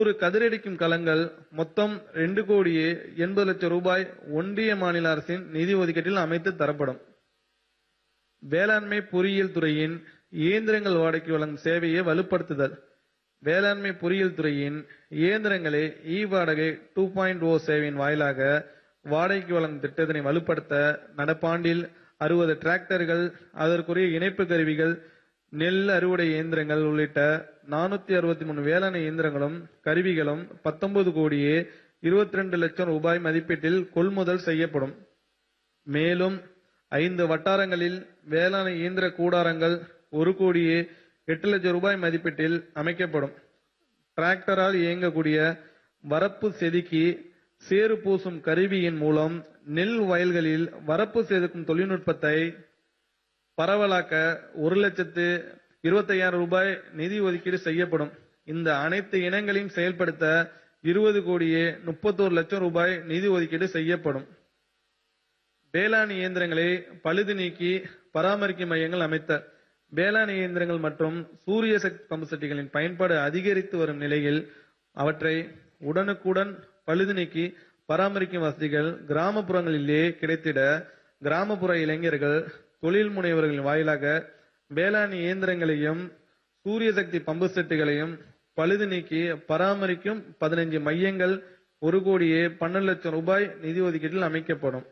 ஒரு கதிரடிக்கும் கலங்கள் மொத்தம் ரெண்டு கோடியே எண்பது லட்சம் ரூபாய் ஒன்றிய மாநில அரசின் நிதி ஒதுக்கீட்டில் அமைத்து தரப்படும் வேளாண்மை பொறியியல் துறையின் இயந்திரங்கள் வாடகைக்கு வழங்கும் சேவையை வலுப்படுத்துதல் வேளாண்மை பொறியியல் துறையின் இயந்திரங்களை இ வாடகை டூ பாயிண்ட் ஓ சேவையின் வாயிலாக வாடகைக்கு வழங்கும் திட்டத்தினை வலுப்படுத்த நடப்பாண்டில் அறுபது டிராக்டர்கள் அதற்குரிய இணைப்பு கருவிகள் நெல் அறுவடை இயந்திரங்கள் உள்ளிட்ட நானூத்தி அறுபத்தி மூணு வேளாண் இயந்திரங்களும் கருவிகளும் பத்தொன்பது கோடியே இருபத்தி ரெண்டு லட்சம் ரூபாய் மதிப்பீட்டில் கொள்முதல் செய்யப்படும் மேலும் ஐந்து வட்டாரங்களில் வேளாண் இயந்திர கூடாரங்கள் ஒரு கோடியே எட்டு லட்சம் ரூபாய் மதிப்பீட்டில் அமைக்கப்படும் டிராக்டரால் இயங்கக்கூடிய வரப்பு செதுக்கி சேறு பூசும் கருவியின் மூலம் நெல் வயல்களில் வரப்பு செதுக்கும் தொழில்நுட்பத்தை பரவலாக்க ஒரு லட்சத்து இருபத்தையாயிரம் ரூபாய் நிதி ஒதுக்கீடு செய்யப்படும் இந்த அனைத்து இனங்களையும் செயல்படுத்த இருபது கோடியே முப்பத்தோரு லட்சம் ரூபாய் நிதி ஒதுக்கீடு செய்யப்படும் வேளாண் இயந்திரங்களை பழுது நீக்கி பராமரிக்கும் மையங்கள் அமைத்த வேளாண் இயந்திரங்கள் மற்றும் சூரிய சக்தி பம்பு செட்டுகளின் பயன்பாடு அதிகரித்து வரும் நிலையில் அவற்றை உடனுக்குடன் பழுது நீக்கி பராமரிக்கும் வசதிகள் கிராமப்புறங்களிலே கிடைத்திட கிராமப்புற இளைஞர்கள் தொழில் முனைவர்களின் வாயிலாக வேளாண் இயந்திரங்களையும் சூரிய சக்தி பம்பு செட்டுகளையும் பழுது நீக்கி பராமரிக்கும் பதினைஞ்சு மையங்கள் ஒரு கோடியே பன்னெண்டு லட்சம் ரூபாய் நிதி ஒதுக்கீட்டில் அமைக்கப்படும்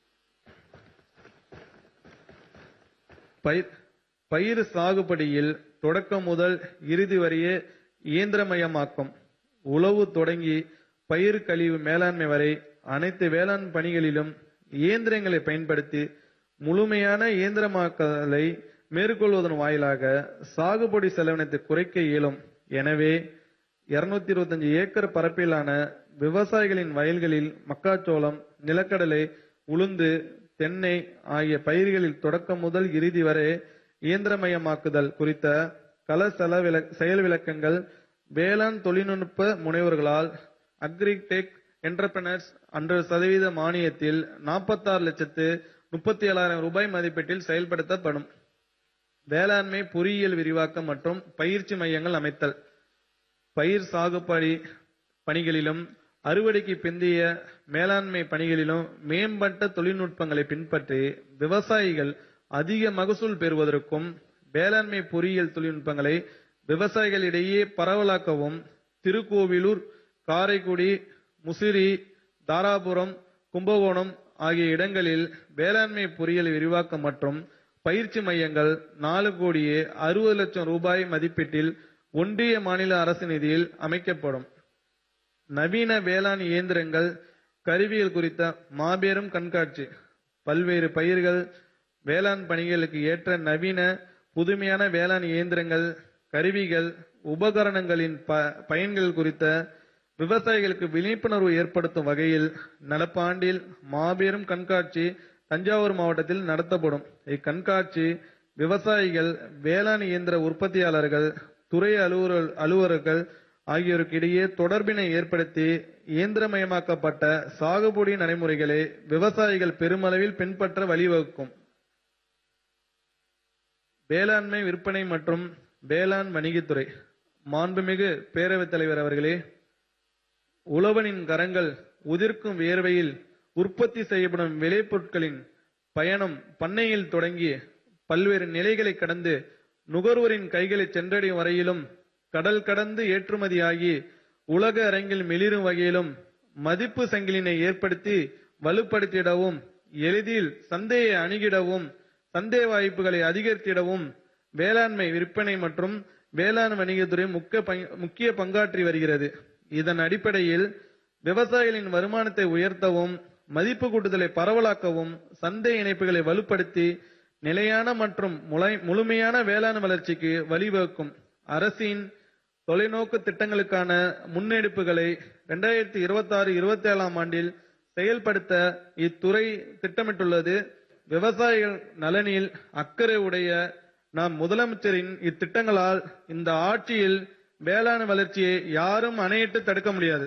பயிர் பயிர் சாகுபடியில் தொடக்கம் முதல் இறுதி வரையே இயந்திரமயமாக்கும் உழவு தொடங்கி பயிர் கழிவு மேலாண்மை வரை அனைத்து வேளாண் பணிகளிலும் இயந்திரங்களை பயன்படுத்தி முழுமையான இயந்திரமாக்கலை மேற்கொள்வதன் வாயிலாக சாகுபடி செலவினத்தை குறைக்க இயலும் எனவே 225 இருபத்தஞ்சு ஏக்கர் பரப்பிலான விவசாயிகளின் வயல்களில் மக்காச்சோளம் நிலக்கடலை உளுந்து தென்னை ஆகிய பயிர்களில் தொடக்கம் முதல் இறுதி வரை இயந்திரமயமாக்குதல் குறித்த கள செலவில செயல் விளக்கங்கள் வேளாண் தொழில்நுட்ப முனைவர்களால் அக்ரிடெக் என்டர்பிரனர்ஸ் அன்று சதவீத மானியத்தில் நாற்பத்தாறு லட்சத்து முப்பத்தி ஏழாயிரம் ரூபாய் மதிப்பீட்டில் செயல்படுத்தப்படும் வேளாண்மை பொறியியல் விரிவாக்கம் மற்றும் பயிற்சி மையங்கள் அமைத்தல் பயிர் சாகுபடி பணிகளிலும் அறுவடைக்கு பிந்தைய மேலாண்மை பணிகளிலும் மேம்பட்ட தொழில்நுட்பங்களை பின்பற்றி விவசாயிகள் அதிக மகசூல் பெறுவதற்கும் வேளாண்மை பொறியியல் தொழில்நுட்பங்களை விவசாயிகளிடையே பரவலாக்கவும் திருக்கோவிலூர் காரைக்குடி முசிறி தாராபுரம் கும்பகோணம் ஆகிய இடங்களில் வேளாண்மை பொறியியல் விரிவாக்கம் மற்றும் பயிற்சி மையங்கள் நாலு கோடியே அறுபது லட்சம் ரூபாய் மதிப்பீட்டில் ஒன்றிய மாநில அரசு நிதியில் அமைக்கப்படும் நவீன வேளாண் இயந்திரங்கள் கருவிகள் குறித்த மாபெரும் கண்காட்சி பல்வேறு பயிர்கள் வேளாண் பணிகளுக்கு ஏற்ற நவீன புதுமையான வேளாண் இயந்திரங்கள் கருவிகள் உபகரணங்களின் ப பயன்கள் குறித்த விவசாயிகளுக்கு விழிப்புணர்வு ஏற்படுத்தும் வகையில் நடப்பாண்டில் மாபெரும் கண்காட்சி தஞ்சாவூர் மாவட்டத்தில் நடத்தப்படும் இக்கண்காட்சி விவசாயிகள் வேளாண் இயந்திர உற்பத்தியாளர்கள் துறை அலுவலர் அலுவலர்கள் ஆகியோருக்கு இடையே தொடர்பினை ஏற்படுத்தி இயந்திரமயமாக்கப்பட்ட சாகுபடி நடைமுறைகளை விவசாயிகள் பெருமளவில் பின்பற்ற வழிவகுக்கும் வேளாண்மை விற்பனை மற்றும் வேளாண் வணிகத்துறை மாண்புமிகு பேரவைத் தலைவர் அவர்களே உழவனின் கரங்கள் உதிர்க்கும் வியர்வையில் உற்பத்தி செய்யப்படும் விளைபொருட்களின் பயணம் பண்ணையில் தொடங்கி பல்வேறு நிலைகளை கடந்து நுகர்வோரின் கைகளை சென்றடையும் வரையிலும் கடல் கடந்து ஏற்றுமதியாகி உலக அரங்கில் மிளிரும் வகையிலும் மதிப்பு சங்கிலினை ஏற்படுத்தி வலுப்படுத்திடவும் எளிதில் சந்தையை அணுகிடவும் சந்தை வாய்ப்புகளை அதிகரித்திடவும் வேளாண்மை விற்பனை மற்றும் வேளாண் வணிகத்துறை முக்கிய பங்கு- முக்கிய பங்காற்றி வருகிறது இதன் அடிப்படையில் விவசாயிகளின் வருமானத்தை உயர்த்தவும் மதிப்பு கூட்டுதலை பரவலாக்கவும் சந்தை இணைப்புகளை வலுப்படுத்தி நிலையான மற்றும் முளை- முழுமையான வேளாண் வளர்ச்சிக்கு வழிவகுக்கும் அரசின் தொலைநோக்கு திட்டங்களுக்கான முன்னெடுப்புகளை இரண்டாயிரத்தி இருபத்தி ஆறு இருபத்தி ஏழாம் ஆண்டில் செயல்படுத்த இத்துறை திட்டமிட்டுள்ளது விவசாயிகள் நலனில் அக்கறை உடைய நாம் முதலமைச்சரின் இத்திட்டங்களால் இந்த ஆட்சியில் வேளாண் வளர்ச்சியை யாரும் அணையிட்டு தடுக்க முடியாது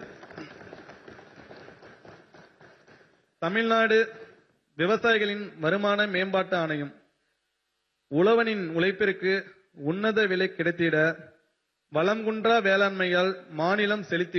தமிழ்நாடு விவசாயிகளின் வருமான மேம்பாட்டு ஆணையம் உழவனின் உழைப்பிற்கு உன்னத விலை கிடைத்திட வளம் குன்றா வேளாண்மையால் மாநிலம் செழித்திட